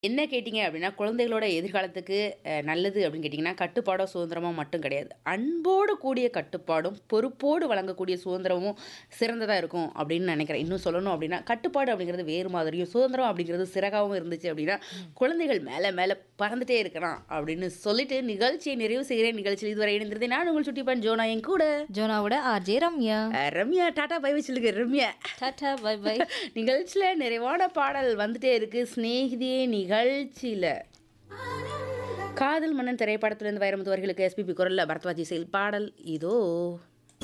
என்ன கேட்டீங்க அப்படின்னா, குழந்தைகளோட எதிர்காலத்துக்கு அ நல்லது அப்படின்னு கேட்டீங்கன்னா, கட்டுப்பாடோ, சுதந்திரமோ மட்டும் கிடையாது. அன்போடு கூடிய கட்டுப்பாடும், பொறுப்போடு வழங்கக்கூடிய சுதந்திரமும் சிறந்ததா இருக்கும் அப்படின்னு நினைக்கிறேன். இன்னும் சொல்லணும் அப்படின்னா, கட்டுப்பாடு அப்படிங்கிறது வேறு மாதிரியும், சுதந்திரம் அப்படிங்கிறது சிறகாவும் இருந்துச்சு அப்படின்னா, குழந்தைகள் மேல மேல பறந்துட்டே இருக்கலாம் அப்படின்னு சொல்லிட்டு நிகழ்ச்சியை நிறைவு செய்கிறேன். நிகழ்ச்சியில் இதுவரை இணைந்திருந்தேன் நான் உங்கள் சுட்டிப்பன் ஜோனா என் கூட. ஜோனாவோட ஆர்ஜே ரம்யா. அ ரம்யா டாடா பை பை சொல்லுங்க ரம்யா. Tata bye by. நிகழ்ச்சியில நிறைவான பாடல் வந்துட்டே இருக்கு. சிநேகிதியே நிகழ்ச்சியில. காதல் மன்னன் திரைப்படத்திலிருந்து வைரமுத்து அவர்களுக்கு எஸ்பிபி குரல்ல பரத்வாஜ் இசையில் பாடல் இதோ.